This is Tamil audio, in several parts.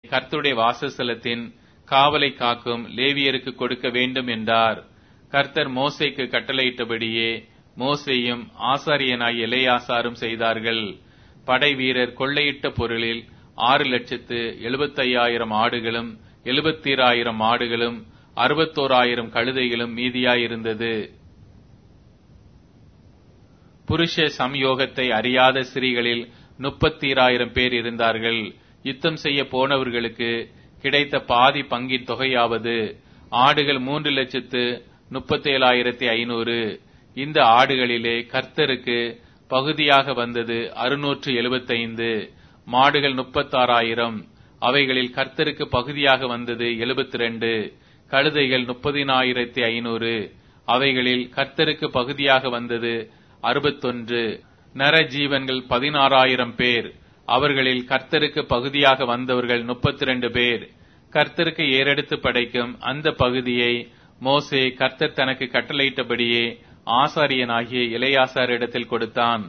கர்த்தருடைய வாசஸ்தலத்தின் காவலை காக்கும் லேவியருக்கு கொடுக்க வேண்டும் என்றார் கர்த்தர் மோசேக்கு கட்டளையிட்டபடியே மோசேயும் ஆசாரியனாய் எலையாசாரும் செய்தார்கள் படை வீரர் கொள்ளையிட்ட பொருளில் ஆறு லட்சத்து எழுபத்தையாயிரம் ஆடுகளும் எழுபத்தீராயிரம் ஆடுகளும் அறுபத்தோராயிரம் கழுதைகளும் மீதியாயிருந்தது புருஷ சம்யோகத்தை அறியாத ஸ்திரீகளில் முப்பத்தீராயிரம் பேர் இருந்தார்கள் யுத்தம் செய்ய போனவர்களுக்கு கிடைத்த பாதி பங்கின் தொகையாவது ஆடுகள் மூன்று லட்சத்து முப்பத்தேழாயிரத்தி ஐநூறு இந்த ஆடுகளிலே கர்த்தருக்கு பகுதியாக வந்தது அறுநூற்று எழுபத்தைந்து மாடுகள் முப்பத்தாறாயிரம் அவைகளில் கர்த்தருக்கு பகுதியாக வந்தது எழுபத்தி ரெண்டு கழுதைகள் முப்பதினாயிரத்தி ஐநூறு அவைகளில் கர்த்தருக்கு பகுதியாக வந்தது அறுபத்தொன்று நர ஜீவன்கள் பதினாறாயிரம் பேர் அவர்களில் கர்த்தருக்கு பகுதியாக வந்தவர்கள் முப்பத்தி ரெண்டு பேர் கர்த்தருக்கு ஏறெடுத்து படைக்கும் அந்த பகுதியை மோசே கர்த்தர் தனக்கு கட்டளையிட்டபடியே ஆசாரியனாகிய இளையாசாரிடத்தில் கொடுத்தான்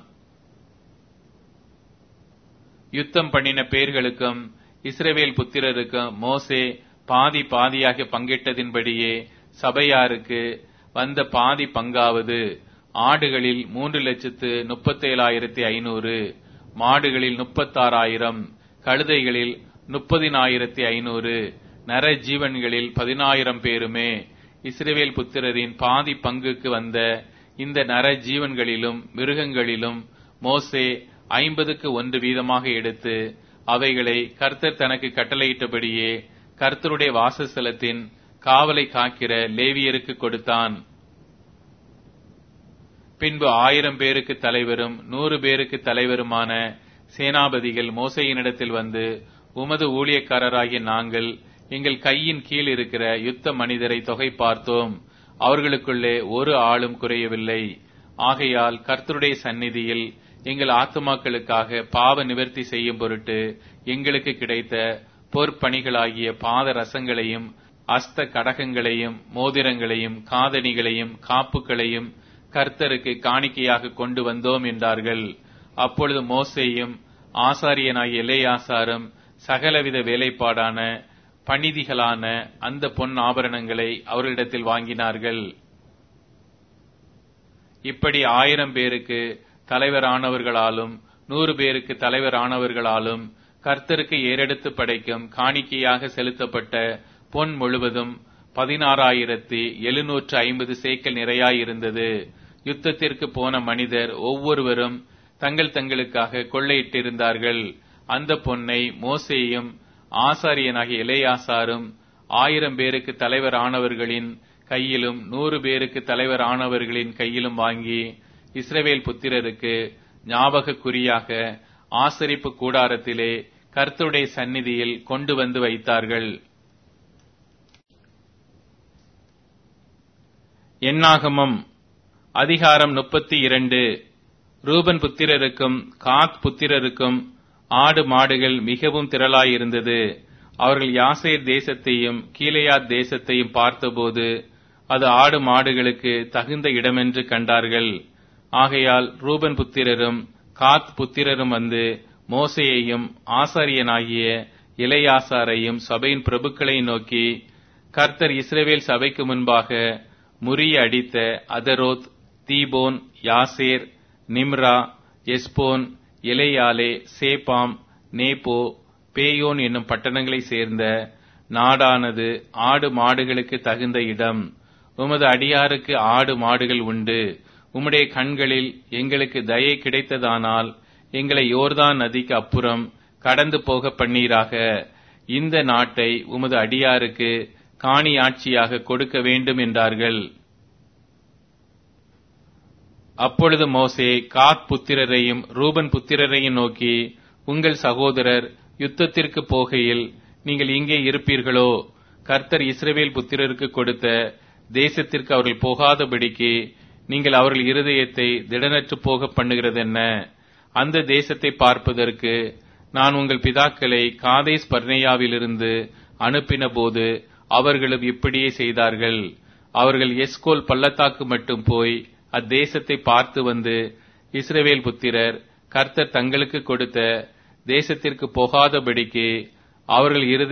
யுத்தம் பண்ணின பேர்களுக்கும் இஸ்ரவேல் புத்திரருக்கும் மோசே பாதி பாதியாக பங்கிட்டதின்படியே சபையாருக்கு வந்த பாதி பங்காவது ஆடுகளில் மூன்று லட்சத்து முப்பத்தேழாயிரத்தி ஐநூறு மாடுகளில் முப்பத்தாறாயிரம் கழுதைகளில் முப்பதினாயிரத்தி ஐநூறு நர ஜீவன்களில் பதினாயிரம் பேருமே இஸ்ரவேல் புத்திரரின் பாதி பங்குக்கு வந்த இந்த நர ஜீவன்களிலும் மிருகங்களிலும் மோசே ஐம்பதுக்கு ஒன்று வீதமாக எடுத்து அவைகளை கர்த்தர் தனக்கு கட்டளையிட்டபடியே கர்த்தருடைய வாசஸ்தலத்தின் காவலை காக்கிற லேவியருக்கு கொடுத்தான் பின்பு ஆயிரம் பேருக்கு தலைவரும் நூறு பேருக்கு தலைவருமான சேனாபதிகள் மோசையினிடத்தில் வந்து உமது ஊழியக்காரராகிய நாங்கள் எங்கள் கையின் கீழ் இருக்கிற யுத்த மனிதரை தொகை பார்த்தோம் அவர்களுக்குள்ளே ஒரு ஆளும் குறையவில்லை ஆகையால் கர்த்தருடைய சந்நிதியில் எங்கள் ஆத்துமாக்களுக்காக பாவ நிவர்த்தி செய்யும் பொருட்டு எங்களுக்கு கிடைத்த பொற்பணிகளாகிய பாத ரசங்களையும் அஸ்த கடகங்களையும் மோதிரங்களையும் காதணிகளையும் காப்புகளையும் கர்த்தருக்கு காணிக்கையாக கொண்டு வந்தோம் என்றார்கள் அப்பொழுது மோசேயும் ஆசாரியனாகிய எல்லையாசாரும் சகலவித வேலைப்பாடான பணிதிகளான அந்த பொன் ஆபரணங்களை அவர்களிடத்தில் வாங்கினார்கள் இப்படி ஆயிரம் பேருக்கு தலைவரானவர்களாலும் நூறு பேருக்கு தலைவரானவர்களாலும் கர்த்தருக்கு ஏறெடுத்து படைக்கும் காணிக்கையாக செலுத்தப்பட்ட பொன் முழுவதும் பதினாறாயிரத்தி எழுநூற்று ஐம்பது சேக்கல் நிறையாயிருந்தது யுத்தத்திற்கு போன மனிதர் ஒவ்வொருவரும் தங்கள் தங்களுக்காக கொள்ளையிட்டிருந்தார்கள் அந்த பொன்னை மோசேயும் ஆசாரியனாகிய இளையாசாரும் ஆயிரம் பேருக்கு தலைவர் ஆனவர்களின் கையிலும் நூறு பேருக்கு தலைவர் ஆனவர்களின் கையிலும் வாங்கி இஸ்ரவேல் புத்திரருக்கு ஞாபக குறியாக ஆசரிப்பு கூடாரத்திலே கர்த்தருடைய சந்நிதியில் கொண்டு வந்து வைத்தார்கள் எண்ணாகமம் அதிகாரம் முப்பத்தி இரண்டு ரூபன் புத்திரருக்கும் காத் புத்திரருக்கும் ஆடு மாடுகள் மிகவும் திரளாயிருந்தது அவர்கள் யாசேர் தேசத்தையும் கீழையாத் தேசத்தையும் பார்த்தபோது அது ஆடு மாடுகளுக்கு தகுந்த இடமென்று கண்டார்கள் ஆகையால் ரூபன் புத்திரரும் காத் புத்திரரும் வந்து மோசையையும் ஆசாரியனாகிய இளையாசாரையும் சபையின் பிரபுக்களை நோக்கி கர்த்தர் இஸ்ரேவேல் சபைக்கு முன்பாக முறிய அடித்த அதரோத் தீபோன் யாசேர் நிம்ரா எஸ்போன் எலையாலே சேபாம் நேபோ பேயோன் என்னும் பட்டணங்களைச் சேர்ந்த நாடானது ஆடு மாடுகளுக்கு தகுந்த இடம் உமது அடியாருக்கு ஆடு மாடுகள் உண்டு உம்முடைய கண்களில் எங்களுக்கு தயை கிடைத்ததானால் எங்களை யோர்தான் நதிக்கு அப்புறம் கடந்து போக பண்ணீராக இந்த நாட்டை உமது அடியாருக்கு காணியாட்சியாக கொடுக்க வேண்டும் என்றார்கள் அப்பொழுது மோசே காத் புத்திரரையும் ரூபன் புத்திரரையும் நோக்கி உங்கள் சகோதரர் யுத்தத்திற்கு போகையில் நீங்கள் இங்கே இருப்பீர்களோ கர்த்தர் இஸ்ரவேல் புத்திரருக்கு கொடுத்த தேசத்திற்கு அவர்கள் போகாதபடிக்கு நீங்கள் அவர்கள் இருதயத்தை திடனற்று போக பண்ணுகிறதென்ன அந்த தேசத்தை பார்ப்பதற்கு நான் உங்கள் பிதாக்களை காதேஸ் பர்னேயாவிலிருந்து அனுப்பின போது அவர்களும் இப்படியே செய்தார்கள் அவர்கள் எஸ்கோல் பள்ளத்தாக்கு மட்டும் போய் அத்தேசத்தை பார்த்து வந்து இஸ்ரவேல் புத்திரர் கர்த்தர் தங்களுக்கு கொடுத்த தேசத்திற்கு போகாதபடிக்கு அவர்கள் இருதய